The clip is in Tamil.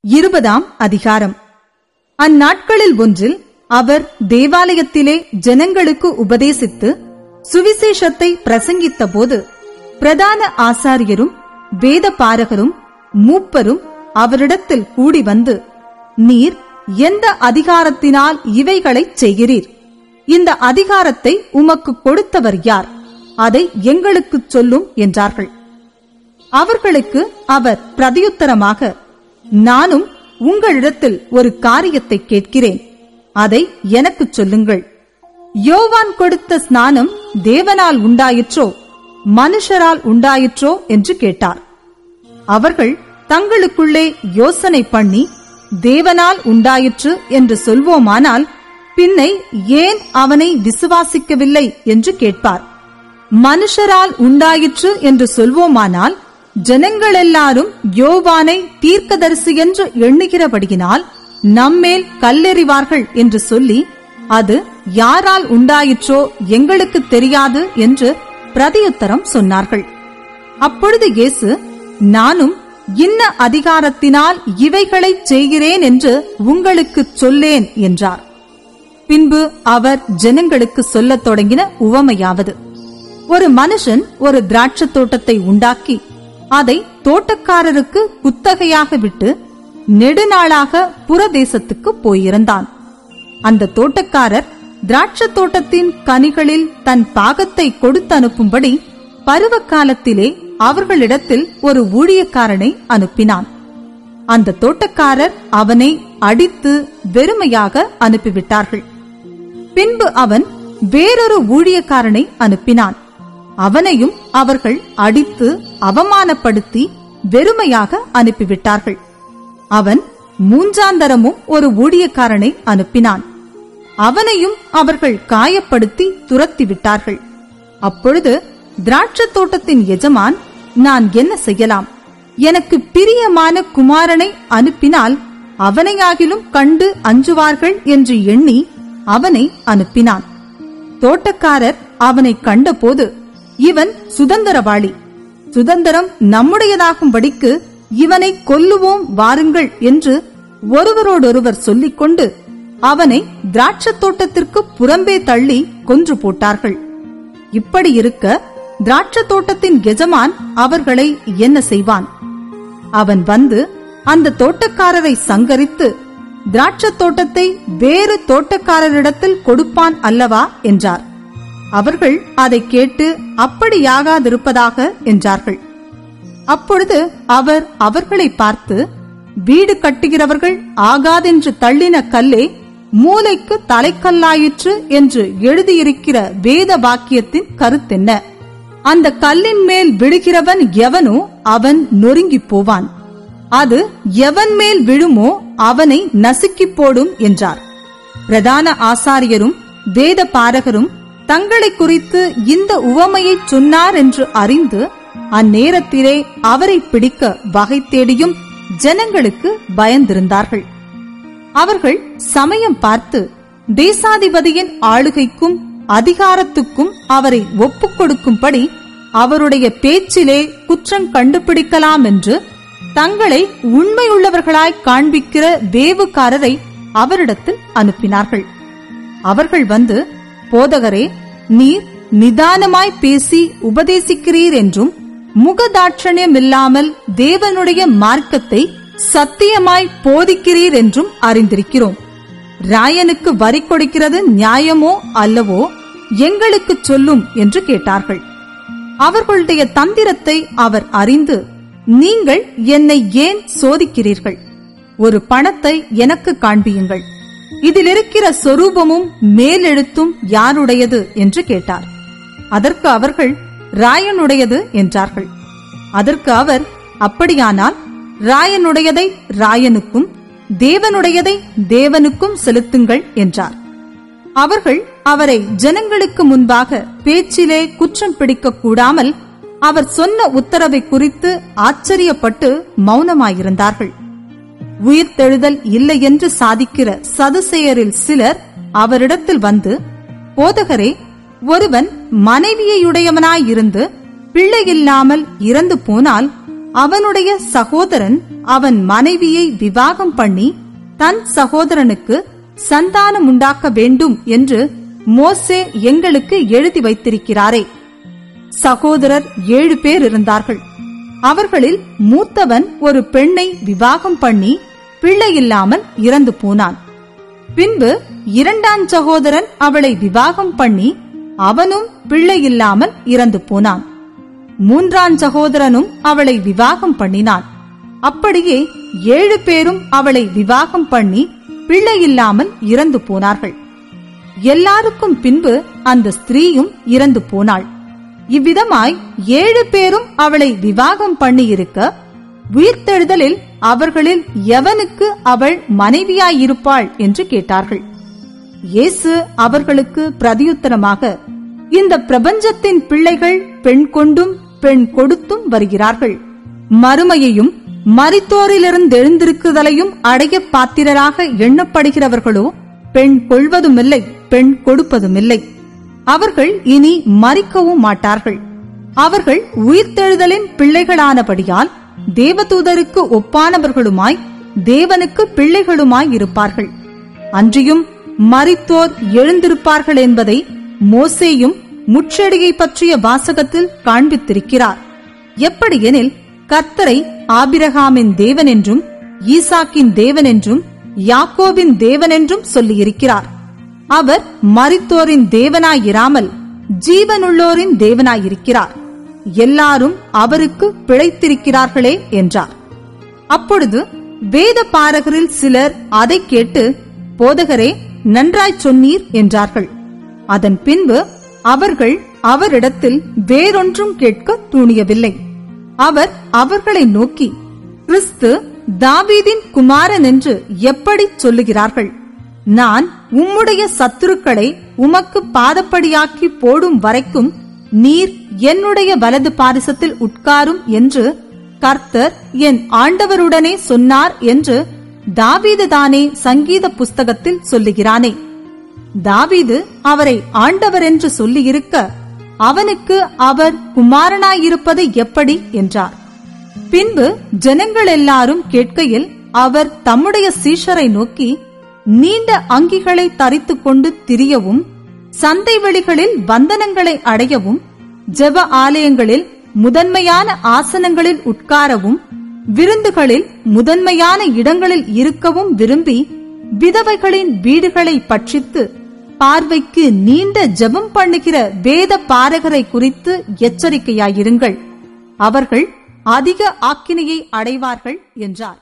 இருபதாம் அதிகாரம் அந்நாட்களில் ஒன்றில் அவர் தேவாலயத்திலே ஜனங்களுக்கு உபதேசித்து சுவிசேஷத்தை பிரசங்கித்த போது பிரதான ஆசாரியரும் வேத பாரகரும் மூப்பரும் அவரிடத்தில் கூடி வந்து நீர் எந்த அதிகாரத்தினால் இவைகளைச் செய்கிறீர் இந்த அதிகாரத்தை உமக்கு கொடுத்தவர் யார் அதை எங்களுக்குச் சொல்லும் என்றார்கள் அவர்களுக்கு அவர் பிரதியுத்தரமாக நானும் உங்களிடத்தில் ஒரு காரியத்தை கேட்கிறேன் அதை எனக்குச் சொல்லுங்கள் யோவான் கொடுத்த ஸ்நானம் தேவனால் உண்டாயிற்றோ மனுஷரால் உண்டாயிற்றோ என்று கேட்டார் அவர்கள் தங்களுக்குள்ளே யோசனை பண்ணி தேவனால் உண்டாயிற்று என்று சொல்வோமானால் பின்னை ஏன் அவனை விசுவாசிக்கவில்லை என்று கேட்பார் மனுஷரால் உண்டாயிற்று என்று சொல்வோமானால் ஜனங்கள் எல்லாரும் யோவானை தீர்க்கதரிசி என்று எண்ணுகிறபடியினால் நம்மேல் கல்லெறிவார்கள் என்று சொல்லி அது யாரால் உண்டாயிற்றோ எங்களுக்கு தெரியாது என்று பிரதியுத்தரம் சொன்னார்கள் அப்பொழுது இயேசு நானும் இன்ன அதிகாரத்தினால் இவைகளைச் செய்கிறேன் என்று உங்களுக்குச் சொல்லேன் என்றார் பின்பு அவர் ஜனங்களுக்கு சொல்லத் தொடங்கின உவமையாவது ஒரு மனுஷன் ஒரு திராட்சத் தோட்டத்தை உண்டாக்கி அதை தோட்டக்காரருக்கு குத்தகையாக விட்டு நெடுநாளாக புறதேசத்துக்கு போயிருந்தான் அந்த தோட்டக்காரர் திராட்சத் தோட்டத்தின் கனிகளில் தன் பாகத்தை கொடுத்து அனுப்பும்படி பருவ காலத்திலே அவர்களிடத்தில் ஒரு ஊழியக்காரனை அனுப்பினான் அந்த தோட்டக்காரர் அவனை அடித்து வெறுமையாக அனுப்பிவிட்டார்கள் பின்பு அவன் வேறொரு ஊழியக்காரனை அனுப்பினான் அவனையும் அவர்கள் அடித்து அவமானப்படுத்தி வெறுமையாக அனுப்பிவிட்டார்கள் அவன் மூன்றாந்தரமும் ஒரு ஊழியக்காரனை அனுப்பினான் அவனையும் அவர்கள் காயப்படுத்தி துரத்தி விட்டார்கள் அப்பொழுது திராட்சத் தோட்டத்தின் எஜமான் நான் என்ன செய்யலாம் எனக்கு பிரியமான குமாரனை அனுப்பினால் அவனையாகிலும் கண்டு அஞ்சுவார்கள் என்று எண்ணி அவனை அனுப்பினான் தோட்டக்காரர் அவனை கண்டபோது இவன் சுதந்திரவாளி சுதந்திரம் நம்முடையதாகும்படிக்கு இவனை கொல்லுவோம் வாருங்கள் என்று ஒருவரோடொருவர் சொல்லிக்கொண்டு அவனை திராட்சத் தோட்டத்திற்கு புறம்பே தள்ளி கொன்று போட்டார்கள் இப்படி இருக்க திராட்சத் தோட்டத்தின் எஜமான் அவர்களை என்ன செய்வான் அவன் வந்து அந்த தோட்டக்காரரை சங்கரித்து திராட்சத் தோட்டத்தை வேறு தோட்டக்காரரிடத்தில் கொடுப்பான் அல்லவா என்றார் அவர்கள் அதை கேட்டு அப்படியாகாதிருப்பதாக என்றார்கள் அப்பொழுது அவர் அவர்களை பார்த்து வீடு கட்டுகிறவர்கள் ஆகாதென்று தள்ளின கல்லே மூளைக்கு தலைக்கல்லாயிற்று என்று எழுதியிருக்கிற வேத வாக்கியத்தின் கருத்தென்ன அந்த கல்லின் மேல் விழுகிறவன் எவனோ அவன் நொறுங்கிப் போவான் அது எவன் மேல் விழுமோ அவனை நசுக்கிப் போடும் என்றார் பிரதான ஆசாரியரும் வேத பாரகரும் தங்களை குறித்து இந்த உவமையை சொன்னார் என்று அறிந்து அந்நேரத்திலே அவரை பிடிக்க வகை தேடியும் ஜனங்களுக்கு பயந்திருந்தார்கள் அவர்கள் சமயம் பார்த்து தேசாதிபதியின் ஆளுகைக்கும் அதிகாரத்துக்கும் அவரை ஒப்புக் கொடுக்கும்படி அவருடைய பேச்சிலே குற்றம் கண்டுபிடிக்கலாம் என்று தங்களை உண்மையுள்ளவர்களாய் காண்பிக்கிற வேவுக்காரரை அவரிடத்தில் அனுப்பினார்கள் அவர்கள் வந்து போதகரே நீர் நிதானமாய் பேசி உபதேசிக்கிறீர் என்றும் முகதாட்சணியமில்லாமல் தேவனுடைய மார்க்கத்தை சத்தியமாய் போதிக்கிறீர் என்றும் அறிந்திருக்கிறோம் ராயனுக்கு வரி கொடுக்கிறது நியாயமோ அல்லவோ எங்களுக்கு சொல்லும் என்று கேட்டார்கள் அவர்களுடைய தந்திரத்தை அவர் அறிந்து நீங்கள் என்னை ஏன் சோதிக்கிறீர்கள் ஒரு பணத்தை எனக்கு காண்பியுங்கள் இதில் இருக்கிற சொரூபமும் மேலெழுத்தும் யாருடையது என்று கேட்டார் அதற்கு அவர்கள் ராயனுடையது என்றார்கள் அதற்கு அவர் அப்படியானால் ராயனுடையதை ராயனுக்கும் தேவனுடையதை தேவனுக்கும் செலுத்துங்கள் என்றார் அவர்கள் அவரை ஜனங்களுக்கு முன்பாக பேச்சிலே குற்றம் பிடிக்க கூடாமல் அவர் சொன்ன உத்தரவை குறித்து ஆச்சரியப்பட்டு மௌனமாயிருந்தார்கள் உயிர்த்தெழுதல் இல்லை என்று சாதிக்கிற சதுசெயரில் சிலர் அவரிடத்தில் வந்து போதகரே ஒருவன் மனைவியையுடையவனாயிருந்து பிள்ளையில்லாமல் இறந்து போனால் அவனுடைய சகோதரன் அவன் மனைவியை விவாகம் பண்ணி தன் சகோதரனுக்கு சந்தானம் உண்டாக்க வேண்டும் என்று மோசே எங்களுக்கு எழுதி வைத்திருக்கிறாரே சகோதரர் ஏழு பேர் இருந்தார்கள் அவர்களில் மூத்தவன் ஒரு பெண்ணை விவாகம் பண்ணி பிள்ளை இல்லாமல் இறந்து போனான் பின்பு இரண்டாம் சகோதரன் அவளை விவாகம் பண்ணி அவனும் பிள்ளை இல்லாமல் இறந்து போனான் மூன்றாம் சகோதரனும் அவளை விவாகம் பண்ணினான் அப்படியே ஏழு பேரும் அவளை விவாகம் பண்ணி பிள்ளை இல்லாமல் இறந்து போனார்கள் எல்லாருக்கும் பின்பு அந்த ஸ்திரீயும் இறந்து போனாள் இவ்விதமாய் ஏழு பேரும் அவளை விவாகம் பண்ணியிருக்க உயிர்த்தெழுதலில் அவர்களில் எவனுக்கு அவள் மனைவியாயிருப்பாள் என்று கேட்டார்கள் இயேசு அவர்களுக்கு பிரதியுத்தரமாக இந்த பிரபஞ்சத்தின் பிள்ளைகள் பெண் கொண்டும் பெண் கொடுத்தும் வருகிறார்கள் மறுமையையும் மரித்தோரிலிருந்து எழுந்திருக்குதலையும் அடைய பாத்திரராக எண்ணப்படுகிறவர்களோ பெண் கொள்வதுமில்லை பெண் கொடுப்பதுமில்லை அவர்கள் இனி மறிக்கவும் மாட்டார்கள் அவர்கள் உயிர்த்தெழுதலின் பிள்ளைகளானபடியால் தேவதூதருக்கு ஒப்பானவர்களுமாய் தேவனுக்கு பிள்ளைகளுமாய் இருப்பார்கள் அன்றியும் மரித்தோர் எழுந்திருப்பார்கள் என்பதை மோசேயும் முச்செடியை பற்றிய வாசகத்தில் காண்பித்திருக்கிறார் எப்படியெனில் கர்த்தரை ஆபிரகாமின் தேவன் என்றும் ஈசாக்கின் தேவன் என்றும் யாக்கோபின் தேவன் என்றும் சொல்லியிருக்கிறார் அவர் மரித்தோரின் தேவனாயிராமல் ஜீவனுள்ளோரின் தேவனாயிருக்கிறார் எல்லாரும் அவருக்கு பிழைத்திருக்கிறார்களே என்றார் அப்பொழுது வேத பாரகரில் சிலர் அதை கேட்டு போதகரே நன்றாய் சொன்னீர் என்றார்கள் அதன் பின்பு அவர்கள் அவரிடத்தில் வேறொன்றும் கேட்க துணியவில்லை அவர் அவர்களை நோக்கி கிறிஸ்து தாவீதின் குமாரன் என்று எப்படி சொல்லுகிறார்கள் நான் உம்முடைய சத்துருக்களை உமக்கு பாதப்படியாக்கி போடும் வரைக்கும் நீர் என்னுடைய வலது பாரிசத்தில் உட்காரும் என்று கர்த்தர் என் ஆண்டவருடனே சொன்னார் என்று தாவீது தானே சங்கீத புஸ்தகத்தில் சொல்லுகிறானே தாவீது அவரை ஆண்டவர் என்று சொல்லியிருக்க அவனுக்கு அவர் குமாரனாயிருப்பது எப்படி என்றார் பின்பு ஜனங்கள் எல்லாரும் கேட்கையில் அவர் தம்முடைய சீஷரை நோக்கி நீண்ட அங்கிகளை தரித்துக் கொண்டு திரியவும் சந்தை வெளிகளில் வந்தனங்களை அடையவும் ஜெப ஆலயங்களில் முதன்மையான ஆசனங்களில் உட்காரவும் விருந்துகளில் முதன்மையான இடங்களில் இருக்கவும் விரும்பி விதவைகளின் வீடுகளை பட்சித்து பார்வைக்கு நீண்ட ஜெபம் பண்ணுகிற வேத பாரகரை குறித்து எச்சரிக்கையாயிருங்கள் அவர்கள் அதிக ஆக்கினையை அடைவார்கள் என்றார்